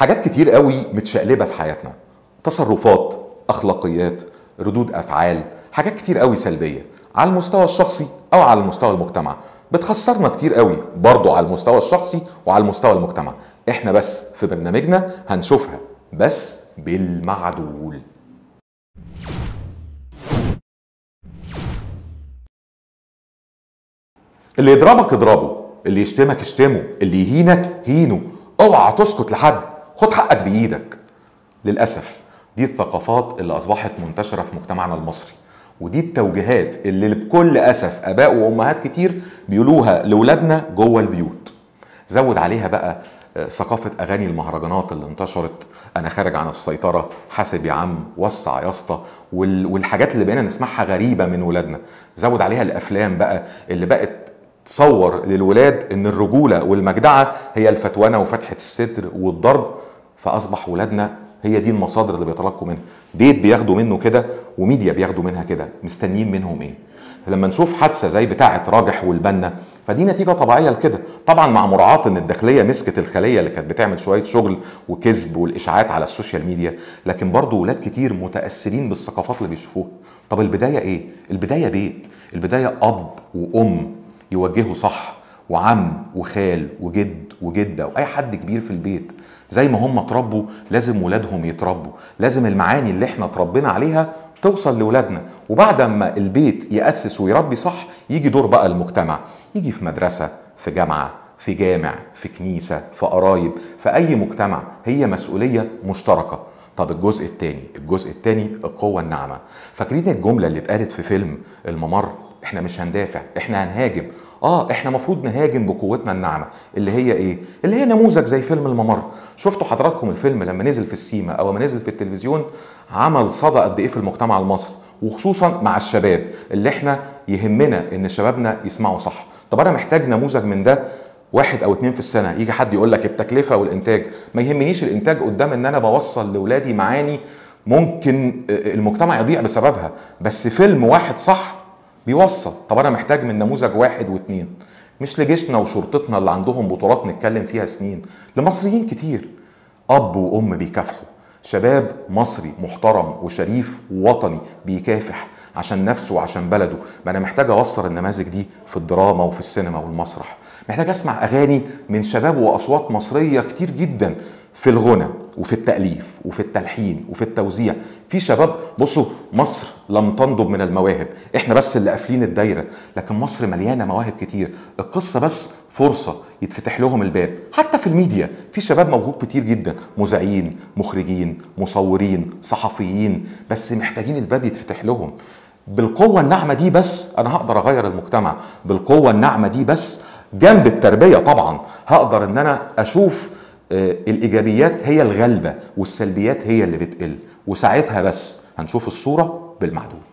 حاجات كتير قوي متشقلبه في حياتنا تصرفات اخلاقيات ردود افعال حاجات كتير قوي سلبيه على المستوى الشخصي او على مستوى المجتمع بتخسرنا كتير قوي برضو على المستوى الشخصي وعلى المستوى المجتمع احنا بس في برنامجنا هنشوفها بس بالمعدول اللي يضربك اضربه اللي يشتمك اشتمه اللي يهينك هينه اوعى تسكت لحد خد حقك بايدك للاسف دي الثقافات اللي اصبحت منتشره في مجتمعنا المصري ودي التوجيهات اللي بكل اسف اباء وامهات كتير بيقولوها لاولادنا جوه البيوت زود عليها بقى آه، ثقافة أغاني المهرجانات اللي انتشرت أنا خارج عن السيطرة حاسب يا عم وسع يا اسطى وال- والحاجات اللي بقينا نسمعها غريبة من ولادنا زود عليها الأفلام بقى اللي بقت تصور للولاد ان الرجوله والمجدعه هي الفتوانه وفتحه الستر والضرب فاصبح ولادنا هي دي المصادر اللي بيتلقوا منها بيت بياخدوا منه كده وميديا بياخدوا منها كده مستنيين منهم ايه لما نشوف حادثه زي بتاعه راجح والبنا فدي نتيجه طبيعيه لكده طبعا مع مراعاه ان الداخليه مسكت الخليه اللي كانت بتعمل شويه شغل وكذب والاشاعات على السوشيال ميديا لكن برضو ولاد كتير متاثرين بالثقافات اللي بيشوفوها طب البدايه ايه البدايه بيت البدايه اب وام يوجهه صح وعم وخال وجد وجده واي حد كبير في البيت زي ما هم اتربوا لازم ولادهم يتربوا لازم المعاني اللي احنا اتربينا عليها توصل لولادنا وبعد ما البيت يأسس ويربي صح يجي دور بقى المجتمع يجي في مدرسة في جامعة في جامع في كنيسة في قرايب في أي مجتمع هي مسؤولية مشتركة طب الجزء الثاني الجزء الثاني القوة الناعمة فاكرين الجملة اللي اتقالت في فيلم الممر احنا مش هندافع احنا هنهاجم اه احنا مفروض نهاجم بقوتنا الناعمه اللي هي ايه اللي هي نموذج زي فيلم الممر شفتوا حضراتكم الفيلم لما نزل في السيما او لما نزل في التلفزيون عمل صدى قد ايه في المجتمع المصري وخصوصا مع الشباب اللي احنا يهمنا ان شبابنا يسمعوا صح طب انا محتاج نموذج من ده واحد او اتنين في السنه يجي حد يقول لك التكلفه والانتاج ما يهمنيش الانتاج قدام ان انا بوصل لاولادي معاني ممكن المجتمع يضيع بسببها بس فيلم واحد صح بيوصل طب انا محتاج من نموذج واحد واثنين مش لجيشنا وشرطتنا اللي عندهم بطولات نتكلم فيها سنين لمصريين كتير اب وام بيكافحوا شباب مصري محترم وشريف ووطني بيكافح عشان نفسه وعشان بلده ما انا محتاج اوصل النماذج دي في الدراما وفي السينما والمسرح محتاج اسمع اغاني من شباب واصوات مصريه كتير جدا في الغنى وفي التأليف وفي التلحين وفي التوزيع في شباب بصوا مصر لم تنضب من المواهب احنا بس اللي قافلين الدايرة لكن مصر مليانة مواهب كتير القصة بس فرصة يتفتح لهم الباب حتى في الميديا في شباب موهوب كتير جدا مذيعين مخرجين مصورين صحفيين بس محتاجين الباب يتفتح لهم بالقوة الناعمة دي بس أنا هقدر أغير المجتمع بالقوة الناعمة دي بس جنب التربية طبعا هقدر إن أنا أشوف آه، الايجابيات هي الغالبه والسلبيات هي اللي بتقل وساعتها بس هنشوف الصوره بالمعدول